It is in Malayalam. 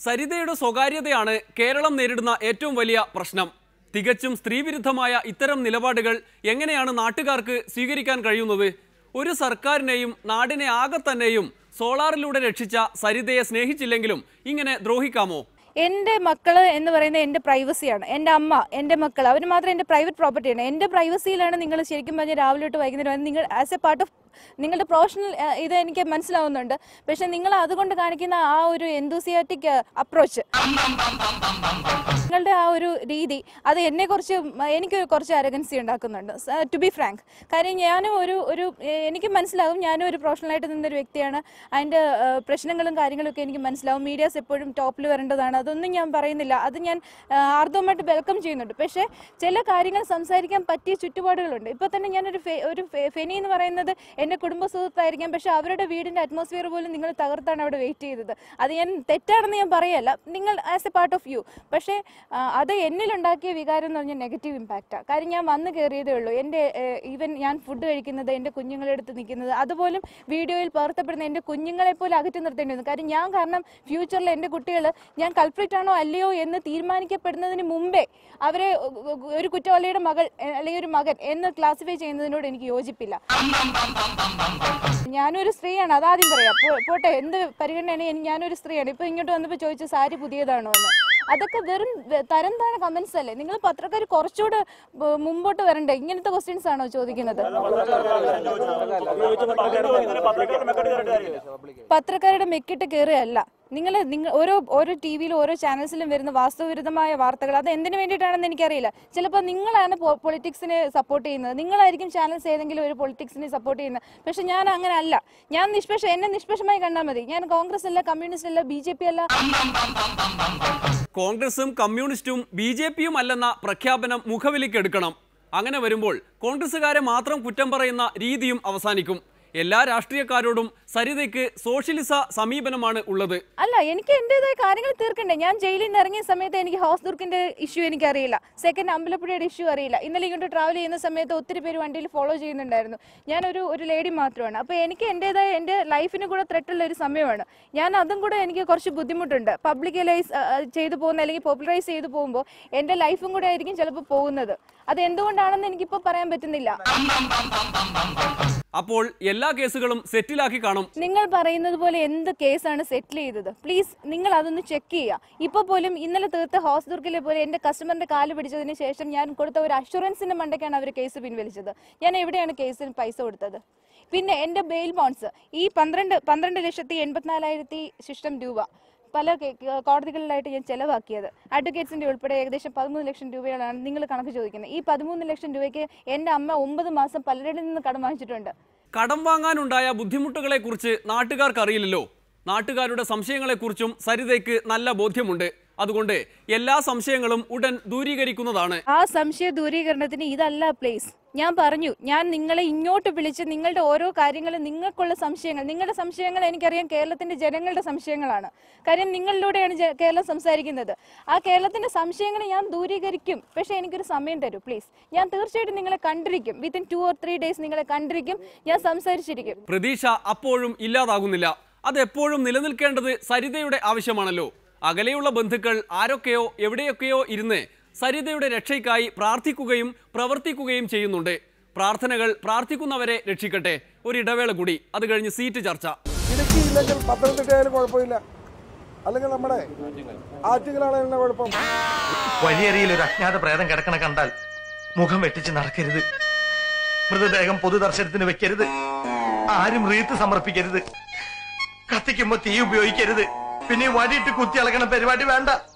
സരിതയുടെ സ്വകാര്യതയാണ് കേരളം നേരിടുന്ന ഏറ്റവും വലിയ പ്രശ്നം തികച്ചും സ്ത്രീവിരുദ്ധമായ ഇത്തരം നിലപാടുകൾ എങ്ങനെയാണ് നാട്ടുകാർക്ക് സ്വീകരിക്കാൻ കഴിയുന്നത് ഒരു സർക്കാരിനെയും നാടിനെ ആകെ തന്നെയും സോളാറിലൂടെ രക്ഷിച്ച സരിതയെ സ്നേഹിച്ചില്ലെങ്കിലും ഇങ്ങനെ ദ്രോഹിക്കാമോ എൻ്റെ മക്കള് എന്ന് പറയുന്നത് എൻ്റെ പ്രൈവസിയാണ് എൻ്റെ അമ്മ എൻ്റെ മക്കൾ അവർ മാത്രം എൻ്റെ പ്രൈവറ്റ് പ്രോപ്പർട്ടിയാണ് എൻ്റെ പ്രൈവസിയിലാണ് നിങ്ങൾ ശരിക്കും പറഞ്ഞാൽ രാവിലെ തൊട്ട് വൈകുന്നേരം വരെ നിങ്ങൾ ആസ് എ പാർട്ട് ഓഫ് നിങ്ങളുടെ പ്രൊഫഷണൽ ഇത് എനിക്ക് മനസ്സിലാവുന്നുണ്ട് പക്ഷെ നിങ്ങൾ അതുകൊണ്ട് കാണിക്കുന്ന ആ ഒരു എന്തൂസിയാറ്റിക് അപ്രോച്ച് നിങ്ങളുടെ ആ ഒരു രീതി അത് എന്നെ കുറച്ച് എനിക്ക് കുറച്ച് അരഗൻസി ഉണ്ടാക്കുന്നുണ്ട് ടു ബി ഫ്രാങ്ക് കാര്യം ഞാനും ഒരു ഒരു എ- എനിക്ക് മനസ്സിലാകും ഞാനും ഒരു പ്രൊഫഷണലായിട്ട് നിന്നൊരു വ്യക്തിയാണ് അതിൻ്റെ ഏഹ്, പ്രശ്നങ്ങളും കാര്യങ്ങളും ഒക്കെ എനിക്ക് മനസ്സിലാവും മീഡിയാസ് എപ്പോഴും ടോപ്പിൽ വരേണ്ടതാണ് അതൊന്നും ഞാൻ പറയുന്നില്ല അത് ഞാൻ ഏഹ്, ആർദ്രമായിട്ട് വെൽക്കം ചെയ്യുന്നുണ്ട് പക്ഷേ ചില കാര്യങ്ങൾ സംസാരിക്കാൻ പറ്റിയ ചുറ്റുപാടുകളുണ്ട് ഇപ്പോൾ തന്നെ ഞാനൊരു ഫെ- ഒരു ഫെ- ഫെനി എന്ന് പറയുന്നത് എൻ്റെ കുടുംബ സുഹൃത്തായിരിക്കാം പക്ഷേ അവരുടെ വീടിൻ്റെ അറ്റ്മോസ്ഫിയർ പോലും നിങ്ങൾ തകർത്താണ് അവിടെ വെയിറ്റ് ചെയ്തത് അത് ഞാൻ തെറ്റാണെന്ന് ഞാൻ പറയല്ല നിങ്ങൾ as a part of you പക്ഷേ ആ, അത് എന്നിലുണ്ടാക്കിയ വികാരം എന്ന് പറഞ്ഞാൽ നെഗറ്റീവ് ഇമ്പാക്റ്റാണ് കാര്യം ഞാൻ വന്ന് കയറിയതേ ഉള്ളൂ എൻ്റെ ഈവൻ ഞാൻ ഫുഡ് കഴിക്കുന്നത് എൻ്റെ കുഞ്ഞുങ്ങളുടെ അടുത്ത് നിൽക്കുന്നത് അതുപോലും വീഡിയോയിൽ പകർത്തപ്പെടുന്ന എൻ്റെ കുഞ്ഞുങ്ങളെ പോലും അകറ്റി നിർത്തേണ്ടി വന്നു കാര്യം ഞാൻ കാരണം ഫ്യൂച്ചറിൽ എൻ്റെ കുട്ടികൾ ഞാൻ കൾപ്രിറ്റ് ആണോ അല്ലയോ എന്ന് തീരുമാനിക്കപ്പെടുന്നതിന് മുമ്പേ അവരെ ഒരു കുറ്റവാളിയുടെ മകൾ എ, അല്ലെങ്കിൽ ഒരു മകൻ എന്ന് ക്ലാസിഫൈ ചെയ്യുന്നതിനോട് എനിക്ക് യോജിപ്പില്ല ഞാനൊരു സ്ത്രീയാണ് അതാദ്യം പറയാം പോ- പോട്ടെ എന്ത് പരിഗണനയാണ് എനി- ഞാനൊരു സ്ത്രീയാണ് ഇപ്പൊ ഇങ്ങോട്ട് വന്നപ്പോൾ ചോദിച്ചു സാരി പുതിയതാണോ എന്ന് അതൊക്കെ വെറും വെ- തരം താഴ കമന്റ്സ് അല്ലേ നിങ്ങൾ പത്രക്കാർ കുറച്ചുകൂടെ ബ- മുമ്പോട്ട് വരണ്ടേ ഇങ്ങനത്തെ ക്വസ്റ്റ്യൻസ് ആണോ ചോദിക്കുന്നത് പത്രക്കാരുടെ മെക്കിട്ട് കയറുകയല്ല നിങ്ങൾ നിങ്ങൾ ഓരോ ഓരോ ടി വിയിലും ഓരോ ചാനൽസിലും വരുന്ന വാസ്തവവിരുദ്ധമായ വാർത്തകൾ അത് എന്തിനു വേണ്ടിയിട്ടാണെന്ന് എനിക്കറിയില്ല ചിലപ്പോൾ നിങ്ങളാണ് പൊളിറ്റിക്സിനെ സപ്പോർട്ട് ചെയ്യുന്നത് നിങ്ങളായിരിക്കും ചാനൽസ് ഏതെങ്കിലും ഒരു പൊളിറ്റിക്സിനെ സപ്പോർട്ട് ചെയ്യുന്നത് പക്ഷെ ഞാൻ അങ്ങനെ അല്ല ഞാൻ നിഷ്പക്ഷ എന്നെ നിഷ്പക്ഷമായി കണ്ടാൽ മതി ഞാൻ കോൺഗ്രസ് അല്ല കമ്മ്യൂണിസ്റ്റ് അല്ല ബി ജെ പി അല്ല കോൺഗ്രസും കമ്മ്യൂണിസ്റ്റും ബി ജെ പിയും അല്ലെന്ന പ്രഖ്യാപനം മുഖവിലിക്കെടുക്കണം അങ്ങനെ വരുമ്പോൾ കോൺഗ്രസുകാരെ മാത്രം കുറ്റം പറയുന്ന രീതിയും അവസാനിക്കും എല്ലാ രാഷ്ട്രീയക്കാരോടും സരിതയ്ക്ക് സോഷ്യലിസ സമീപനമാണ് ഉള്ളത് അല്ല എനിക്ക് എൻ്റെതായ കാര്യങ്ങൾ തീർക്കണ്ടേ ഞാൻ ജയിലിൽ നിന്ന് ഇറങ്ങിയ സമയത്ത് എനിക്ക് ഹൗസ് ദുർക്കിന്റെ ഇഷ്യൂ എനിക്കറിയില്ല സെക്കൻഡ് അമ്പലപ്പുഴയുടെ ഇഷ്യൂ അറിയില്ല ഇന്നലെ ഇങ്ങോട്ട് ട്രാവൽ ചെയ്യുന്ന സമയത്ത് ഒത്തിരി പേര് വണ്ടിയിൽ ഫോളോ ചെയ്യുന്നുണ്ടായിരുന്നു ഞാനൊരു ഒരു ലേഡി മാത്രമാണ് അപ്പോൾ എനിക്ക് എൻ്റെതായ എൻ്റെ ലൈഫിന് കൂടെ ത്രെട്ടുള്ള ഒരു സമയമാണ് ഞാൻ അതും കൂടെ എനിക്ക് കുറച്ച് ബുദ്ധിമുട്ടുണ്ട് പബ്ലിക്കലൈസ് ചെയ്തു പോകുന്ന അല്ലെങ്കിൽ പോപ്പുലറൈസ് ചെയ്തു പോകുമ്പോൾ എൻ്റെ ലൈഫും കൂടെ ആയിരിക്കും ചിലപ്പോൾ പോകുന്നത് അത് എന്തുകൊണ്ടാണെന്ന് എനിക്കിപ്പോൾ പറയാൻ പറ്റുന്നില്ല അപ്പോൾ എല്ലാ കേസുകളും സെറ്റിലാക്കി കാണും നിങ്ങൾ പറയുന്നത് പോലെ എന്ത് കേസാണ് സെറ്റിൽ ചെയ്തത് പ്ലീസ് നിങ്ങൾ അതൊന്ന് ചെക്ക് ചെയ്യുക ഇപ്പോൾ പോലും ഇന്നലെ തീർത്ത ഹോസ് ദുർഗിലെ പോലെ എൻ്റെ കസ്റ്റമറിന്റെ കാല് പിടിച്ചതിന് ശേഷം ഞാൻ കൊടുത്ത ഒരു അഷുറൻസിന്റെ മണ്ടയ്ക്കാണ് അവർ കേസ് പിൻവലിച്ചത് ഞാൻ എവിടെയാണ് കേസിന് പൈസ കൊടുത്തത് പിന്നെ എൻ്റെ ബെയിൽ ബോൺസ് ഈ പന്ത്രണ്ട് പന്ത്രണ്ട് ലക്ഷത്തി എൺപത്തിനാലായിരത്തി ശിഷ്ടം രൂപ പല കേ- കേ- കോടതികളിലായിട്ട് ഞാൻ ചെലവാക്കിയത് അഡ്വക്കേറ്റ്സിന്റെ ഉൾപ്പെടെ ഏകദേശം പതിമൂന്ന് ലക്ഷം രൂപയാണ് നിങ്ങൾ കണക്ക് ചോദിക്കുന്നത് ഈ പതിമൂന്ന് ലക്ഷം രൂപയ്ക്ക് എൻ്റെ അമ്മ ഒമ്പത് മാസം പലരിൽ നിന്ന് കടം വാങ്ങിച്ചിട്ടുണ്ട് കടം വാങ്ങാനുണ്ടായ ബുദ്ധിമുട്ടുകളെക്കുറിച്ച് നാട്ടുകാർക്ക് അറിയില്ലല്ലോ നാട്ടുകാരുടെ സംശയങ്ങളെക്കുറിച്ചും സരിതയ്ക്ക് നല്ല ബോധ്യമുണ്ട് അതുകൊണ്ട് എല്ലാ സംശയങ്ങളും ഉടൻ ദൂരീകരിക്കുന്നതാണ് ആ സംശയ ദൂരീകരണത്തിന് ഇതല്ല പ്ലേസ് ഞാൻ പറഞ്ഞു ഞാൻ നിങ്ങളെ ഇങ്ങോട്ട് വിളിച്ച് നിങ്ങളുടെ ഓരോ കാര്യങ്ങളും നിങ്ങൾക്കുള്ള സംശയങ്ങൾ നിങ്ങളുടെ സംശയങ്ങൾ എനിക്കറിയാം കേരളത്തിന്റെ ജനങ്ങളുടെ സംശയങ്ങളാണ് കാര്യം നിങ്ങളിലൂടെയാണ് ജ- കേരളം സംസാരിക്കുന്നത് ആ കേരളത്തിന്റെ സംശയങ്ങൾ ഞാൻ ദൂരീകരിക്കും പക്ഷേ എനിക്കൊരു സമയം തരൂ പ്ലീസ് ഞാൻ തീർച്ചയായിട്ടും നിങ്ങളെ കണ്ടിരിക്കും within two or three days നിങ്ങളെ കണ്ടിരിക്കും ഞാൻ സംസാരിച്ചിരിക്കും പ്രതീക്ഷ അപ്പോഴും ഇല്ലാതാകുന്നില്ല അത് എപ്പോഴും നിലനിൽക്കേണ്ടത് സരിതയുടെ ആവശ്യമാണല്ലോ അകലെയുള്ള ബന്ധുക്കൾ ആരൊക്കെയോ എവിടെയൊക്കെയോ ഇരുന്ന് സരിതയുടെ രക്ഷയ്ക്കായി പ്രാർത്ഥിക്കുകയും പ്രവർത്തിക്കുകയും ചെയ്യുന്നുണ്ട് പ്രാർത്ഥനകൾ പ്രാർത്ഥിക്കുന്നവരെ രക്ഷിക്കട്ടെ ഒരു ഇടവേള കൂടി അത് കഴിഞ്ഞ് സീറ്റ് ചർച്ച ഇടുക്കി ഇല്ലെങ്കിൽ പത്തനംതിട്ടയായാലും കുഴപ്പമില്ല അല്ലെങ്കിൽ നമ്മുടെ ആറ്റുകളാണെങ്കിലും കുഴപ്പം വഴിയരിയിൽ ഒരു അജ്ഞാത പ്രേതം കിടക്കണ കണ്ടാൽ മുഖം വെട്ടിച്ച് നടക്കരുത് മൃതദേഹം പൊതുദർശനത്തിന് വെക്കരുത് ആരും റീത്ത് സമർപ്പിക്കരുത് കത്തിക്കുമ്പോ തീ ഉപയോഗിക്കരുത് പിന്നെ ഈ വടിയിട്ട് കുത്തി ഇളകണ പരിപാടി വേണ്ട